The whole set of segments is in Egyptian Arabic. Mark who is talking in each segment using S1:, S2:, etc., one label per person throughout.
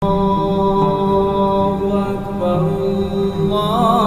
S1: الله أكبر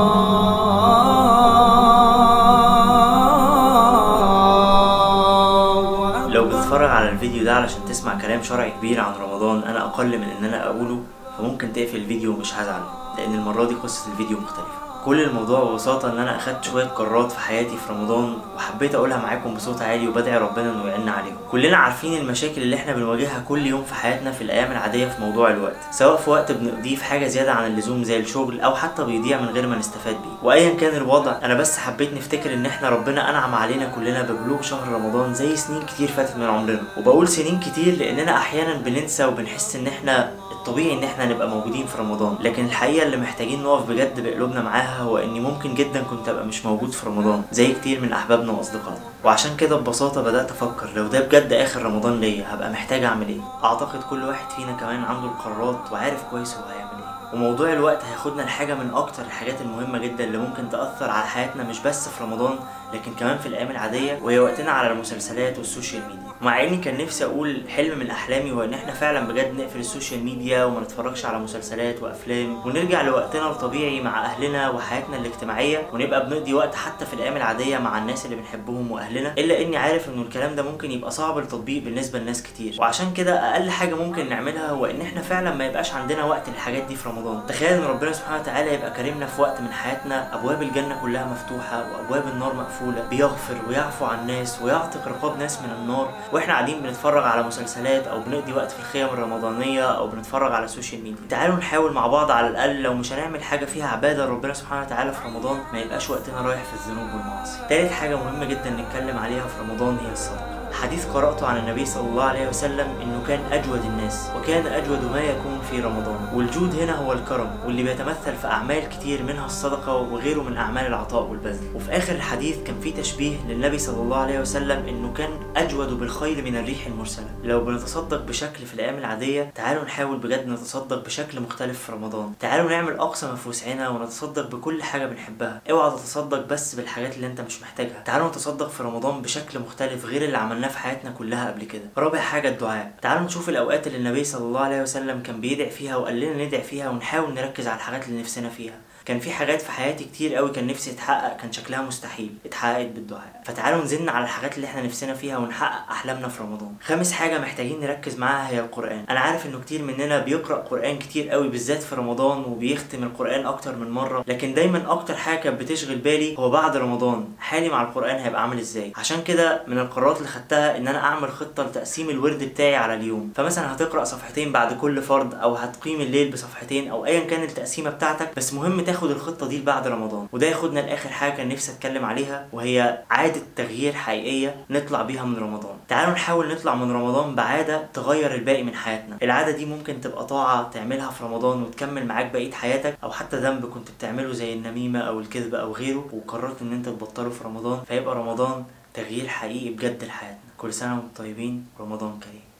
S1: الله أكبر
S2: لو بتتفرج على الفيديو ده علشان تسمع كلام شرعي كبير عن رمضان انا اقل من ان انا اقوله فممكن تقفل الفيديو ومش هزعل لان المرة دي قصة الفيديو مختلفة كل الموضوع ببساطة ان انا اخدت شوية قرارات في حياتي في رمضان وحبيت اقولها معاكم بصوت عالي وبدعي ربنا انه يعيننا عليهم كلنا عارفين المشاكل اللي احنا بنواجهها كل يوم في حياتنا في الايام العادية في موضوع الوقت سواء في وقت بنقضيه في حاجة زيادة عن اللزوم زي الشغل او حتى بيضيع من غير ما نستفاد بيه وايا كان الوضع انا بس حبيت نفتكر ان احنا ربنا انعم علينا كلنا ببلوغ شهر رمضان زي سنين كتير فاتت من عمرنا وبقول سنين كتير لاننا احيانا بننسى وبنحس ان احنا الطبيعي ان احنا نبقى موجودين في رمضان لكن الحقيقه اللي محتاجين نقف بجد بقلوبنا معاها هو اني ممكن جدا كنت ابقى مش موجود في رمضان زي كتير من احبابنا واصدقائنا وعشان كده ببساطه بدات افكر لو ده بجد اخر رمضان ليا هبقى محتاج اعمل ايه اعتقد كل واحد فينا كمان عنده القرارات وعارف كويس هو هيعمل ايه وموضوع الوقت هياخدنا لحاجة من أكتر الحاجات المهمة جدا اللي ممكن تأثر على حياتنا مش بس في رمضان لكن كمان في الأيام العادية وهي وقتنا على المسلسلات والسوشيال ميديا مع إني كان نفسي أقول حلم من أحلامي هو إن إحنا فعلا بجد نقفل السوشيال ميديا وما نتفرجش على مسلسلات وأفلام ونرجع لوقتنا الطبيعي مع أهلنا وحياتنا الاجتماعية ونبقى بنقضي وقت حتى في الأيام العادية مع الناس اللي بنحبهم وأهلنا إلا إني عارف إنه الكلام ده ممكن يبقى صعب التطبيق بالنسبة لناس كتير وعشان كده أقل حاجة ممكن نعملها هو إن إحنا فعلا ما يبقاش عندنا وقت للحاجات دي في رمضان تخيل إن ربنا سبحانه وتعالى يبقى كريمنا في وقت من حياتنا ابواب الجنه كلها مفتوحه وابواب النار مقفوله بيغفر ويعفو عن الناس ويعتق رقاب ناس من النار واحنا قاعدين بنتفرج على مسلسلات او بنقضي وقت في الخيم الرمضانيه او بنتفرج على السوشيال ميديا تعالوا نحاول مع بعض على الاقل لو مش هنعمل حاجه فيها عباده ربنا سبحانه وتعالى في رمضان ما يبقاش وقتنا رايح في الذنوب والمعاصي تالت حاجه مهمه جدا نتكلم عليها في رمضان هي الصدقه حديث قرأته عن النبي صلى الله عليه وسلم انه كان اجود الناس وكان اجود ما يكون في رمضان والجود هنا هو الكرم واللي بيتمثل في اعمال كتير منها الصدقه وغيره من اعمال العطاء والبذل وفي اخر الحديث كان في تشبيه للنبي صلى الله عليه وسلم انه كان اجود بالخيل من الريح المرسله لو بنتصدق بشكل في الايام العاديه تعالوا نحاول بجد نتصدق بشكل مختلف في رمضان تعالوا نعمل اقصى ما في وسعنا ونتصدق بكل حاجه بنحبها اوعى تتصدق بس بالحاجات اللي انت مش محتاجها تعالوا نتصدق في رمضان بشكل مختلف غير اللي عملناه في حياتنا كلها قبل كده رابع حاجه الدعاء تعالوا نشوف الاوقات اللي النبي صلى الله عليه وسلم كان بيدعي فيها وقال لنا ندعي فيها ونحاول نركز على الحاجات اللي نفسنا فيها كان في حاجات في حياتي كتير قوي كان نفسي تتحقق كان شكلها مستحيل اتحققت بالدعاء فتعالوا نزلنا على الحاجات اللي احنا نفسنا فيها ونحقق احلامنا في رمضان خامس حاجه محتاجين نركز معاها هي القران انا عارف انه كتير مننا بيقرا قران كتير قوي بالذات في رمضان وبيختم القران اكتر من مره لكن دايما اكتر حاجه كانت بتشغل بالي هو بعد رمضان حالي مع القران هيبقى عامل ازاي عشان كده من القرارات اللي خدتها ان انا اعمل خطه لتقسيم الورد بتاعي على اليوم فمثلا هتقرا صفحتين بعد كل فرض او هتقيم الليل بصفحتين او ايا كان التقسيمه بتاعتك بس مهم تاخد الخطه دي بعد رمضان وده ياخدنا لاخر حاجه كان نفسي اتكلم عليها وهي عاده تغيير حقيقيه نطلع بيها من رمضان تعالوا نحاول نطلع من رمضان بعاده تغير الباقي من حياتنا العاده دي ممكن تبقى طاعه تعملها في رمضان وتكمل معاك بقيه حياتك او حتى ذنب كنت بتعمله زي النميمه او الكذب او غيره وقررت ان انت تبطله في رمضان فيبقى رمضان تغيير حقيقي بجد لحياتنا كل سنه وانتم طيبين رمضان كريم